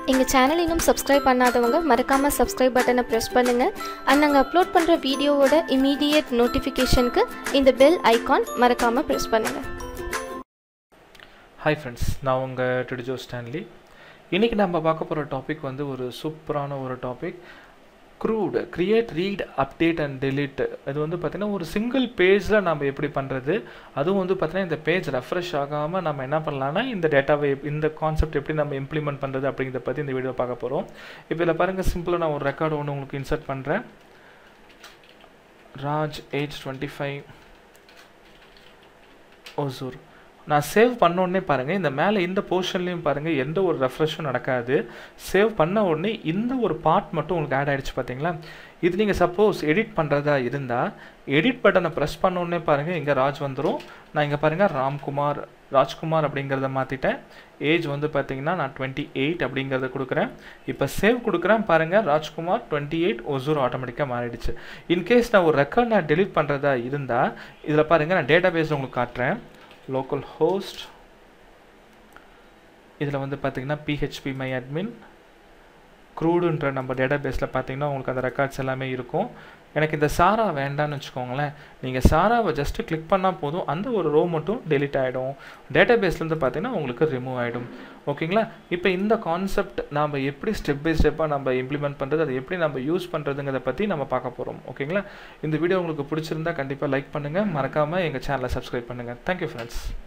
எங்கள் சேனல் இன்னும் சப்ஸ்கிரைப் பண்ணாதவங்க மறக்காமல் சப்ஸ்கிரைப் பட்டனை ப்ரெஸ் பண்ணுங்கள் அண்ட் நாங்கள் அப்லோட் பண்ணுற வீடியோவோட இமீடியட் நோட்டிஃபிகேஷனுக்கு இந்த பெல் ஐகான் மறக்காமல் ப்ரெஸ் பண்ணுங்கள் ஹாய் ஃப்ரெண்ட்ஸ் நான் உங்கள் டிடிஜோ ஸ்டான்லி இன்றைக்கி நம்ம பார்க்க போகிற டாபிக் வந்து ஒரு சூப்பரான ஒரு topic crud create read update and delete இது வந்து பார்த்திங்கன்னா ஒரு சிங்கிள் பேஜில் நம்ம எப்படி பண்ணுறது அதுவும் வந்து பார்த்திங்கன்னா இந்த பேஜ் ரெஃப்ரெஷ் ஆகாமல் நம்ம என்ன பண்ணலாம்னா இந்த டேட்டாவை இந்த கான்செப்ட் எப்படி நம்ம இம்ப்ளிமெண்ட் பண்ணுறது அப்படிங்கிறத பற்றி இந்த வீடியோ பார்க்க போகிறோம் இப்போ இதில் பாருங்கள் சிம்பிளாக நான் ஒரு ரெக்கார்டு ஒன்று உங்களுக்கு இன்சர்ட் பண்ணுறேன் Raj age twenty five Hosur நான் சேவ் பண்ண உடனே பாருங்கள் இந்த மேலே இந்த போர்ஷன்லேயும் பாருங்கள் எந்த ஒரு ரெஃப்ரெஷும் நடக்காது சேவ் பண்ண உடனே இந்த ஒரு பார்ட் மட்டும் உங்களுக்கு ஆட் ஆகிடுச்சு பார்த்தீங்களா இது நீங்கள் சப்போஸ் எடிட் பண்ணுறதா இருந்தால் எடிட் பட்டனை ப்ரெஸ் பண்ண உடனே பாருங்கள் இங்கே ராஜ் வந்துடும் நான் இங்கே பாருங்கள் ராம்குமார் ராஜ்குமார் அப்படிங்கிறத மாற்றிட்டேன் ஏஜ் வந்து பார்த்தீங்கன்னா நான் டுவெண்ட்டி எயிட் அப்படிங்கிறத கொடுக்குறேன் இப்போ சேவ் கொடுக்குறேன் பாருங்கள் ராஜ்குமார் டுவெண்ட்டி எயிட் ஒசூர் ஆட்டோமேட்டிக்காக மாறிடுச்சு இன்கேஸ் நான் ஒரு ரெக்கார்ட் நான் டெலிட் பண்ணுறதா இருந்தால் இதில் பாருங்கள் நான் டேட்டா பேஸ் உங்களுக்கு காட்டுறேன் லோக்கல் ஹோஸ்ட் இதில் வந்து பார்த்தீங்கன்னா பிஹெச்பி மை அட்மின் க்ரூடுன்ற நம்ம டேட்டா பேஸில் பார்த்தீங்கன்னா உங்களுக்கு அந்த ரெக்கார்ட்ஸ் எல்லாமே இருக்கும் எனக்கு இந்த சாரா வேண்டாம்னு வச்சுக்கோங்களேன் நீங்கள் சாராவை ஜஸ்ட்டு கிளிக் பண்ணால் போதும் அந்த ஒரு ரோ மட்டும் டெலிட் ஆகிடும் டேட்டா பேஸ்லேருந்து பார்த்தீங்கன்னா உங்களுக்கு ரிமூவ் ஆகிடும் ஓகேங்களா இப்போ இந்த கான்செப்ட் நம்ம எப்படி ஸ்டெப் பை ஸ்டெப்பாக நம்ம இம்ப்ளிமெண்ட் பண்ணுறது அதை எப்படி நம்ம யூஸ் பண்ணுறதுங்கிறத பற்றி நம்ம பார்க்க போகிறோம் ஓகேங்களா இந்த வீடியோ உங்களுக்கு பிடிச்சிருந்தா கண்டிப்பாக லைக் பண்ணுங்கள் மறக்காமல் எங்கள் சேனலை சப்ஸ்கிரைப் பண்ணுங்கள் தேங்க்யூ ஃப்ரெண்ட்ஸ்